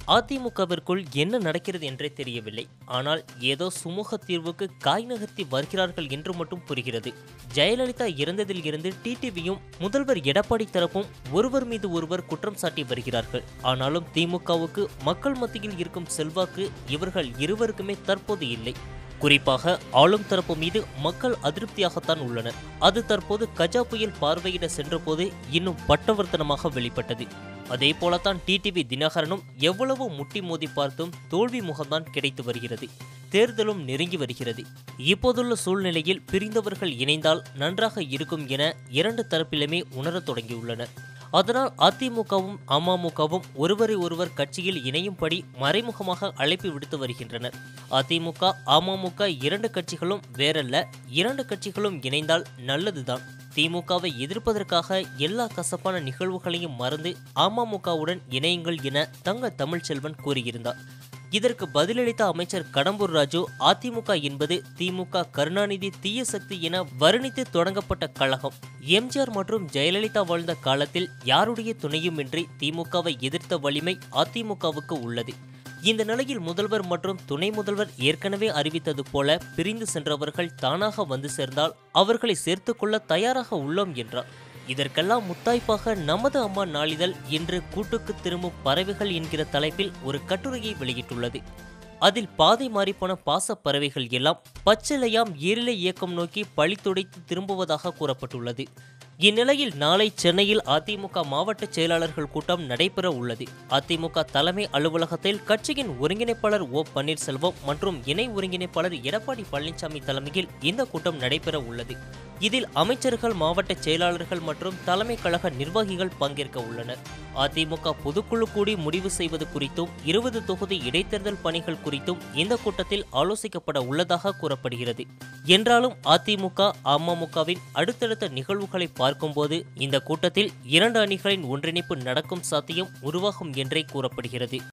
அதிமுகவிற்குள் என்ன நடக்கிறது என்றே தெரியவில்லை ஆனால் ஏதோ சுமூக தீர்வுக்கு காய் நகர்த்தி வருகிறார்கள் என்று மட்டும் புரிகிறது ஜெயலலிதா இறந்ததில் இருந்து டிடிவியும் முதல்வர் எடப்பாடி தரப்பும் ஒருவர் மீது ஒருவர் குற்றம் சாட்டி வருகிறார்கள் ஆனாலும் திமுகவுக்கு மக்கள் மத்தியில் இருக்கும் செல்வாக்கு இவர்கள் இருவருக்குமே தற்போது இல்லை குறிப்பாக ஆளும் தரப்பு மீது மக்கள் அதிருப்தியாகத்தான் உள்ளனர் அது தற்போது கஜா புயல் பார்வையிட சென்றபோது இன்னும் பட்டவர்த்தனமாக வெளிப்பட்டது அதே போலத்தான் டிடிவி தினகரனும் எவ்வளவு முட்டி மோதி பார்த்தும் தோல்வி முகம்தான் கிடைத்து வருகிறது தேர்தலும் நெருங்கி வருகிறது இப்போதுள்ள சூழ்நிலையில் பிரிந்தவர்கள் இணைந்தால் நன்றாக இருக்கும் என இரண்டு தரப்பிலுமே உணரத் தொடங்கியுள்ளனர் அதனால் அதிமுகவும் அமமுகவும் ஒருவரை ஒருவர் கட்சியில் இணையும்படி மறைமுகமாக அழைப்பு விடுத்து வருகின்றனர் அதிமுக அமமுக இரண்டு கட்சிகளும் வேறல்ல இரண்டு கட்சிகளும் இணைந்தால் நல்லதுதான் திமுகவை எதிர்ப்பதற்காக எல்லா கசப்பான நிகழ்வுகளையும் மறந்து அமமுகவுடன் இணையுங்கள் என தங்க தமிழ்ச்செல்வன் கூறியிருந்தார் இதற்கு பதிலளித்த அமைச்சர் கடம்பூர் ராஜு அதிமுக என்பது திமுக கருணாநிதி தீய சக்தி என வர்ணித்து தொடங்கப்பட்ட கழகம் எம்ஜிஆர் மற்றும் ஜெயலலிதா வாழ்ந்த காலத்தில் யாருடைய துணையுமின்றி திமுகவை எதிர்த்த வலிமை அதிமுகவுக்கு உள்ளது இந்த நிலையில் முதல்வர் மற்றும் துணை முதல்வர் ஏற்கனவே அறிவித்தது போல பிரிந்து சென்றவர்கள் தானாக வந்து சேர்ந்தால் அவர்களை சேர்த்துக்கொள்ள தயாராக உள்ளோம் என்றார் இதற்கெல்லாம் முத்தாய்ப்பாக நமது அம்மா நாளிதழ் இன்று கூட்டுக்கு திரும்பும் பறவைகள் என்கிற தலைப்பில் ஒரு கட்டுரையை வெளியிட்டுள்ளது அதில் பாதை மாறிப்போன பாச பறவைகள் எல்லாம் பச்சிலையாம் ஈரிலை இயக்கம் நோக்கி பழி துடைத்து திரும்புவதாக கூறப்பட்டுள்ளது இந்நிலையில் நாளை சென்னையில் அதிமுக மாவட்ட செயலாளர்கள் கூட்டம் நடைபெற உள்ளது அதிமுக தலைமை அலுவலகத்தில் கட்சியின் ஒருங்கிணைப்பாளர் ஓ பன்னீர்செல்வம் மற்றும் இணை ஒருங்கிணைப்பாளர் எடப்பாடி பழனிசாமி தலைமையில் இந்த கூட்டம் நடைபெற உள்ளது இதில் அமைச்சர்கள் மாவட்ட செயலாளர்கள் மற்றும் தலைமை கழக நிர்வாகிகள் பங்கேற்க உள்ளனர் அதிமுக பொதுக்குழு கூடி முடிவு செய்வது குறித்தும் இருபது தொகுதி இடைத்தேர்தல் பணிகள் குறித்தும் இந்த கூட்டத்தில் ஆலோசிக்கப்பட உள்ளதாக கூறப்படுகிறது என்றாலும் அதிமுக அமமுகவின் அடுத்தடுத்த நிகழ்வுகளை பார்க்கும்போது இந்த கூட்டத்தில் இரண்டு அணிகளின் ஒன்றிணைப்பு நடக்கும் சாத்தியம் உருவாகும் என்றே கூறப்படுகிறது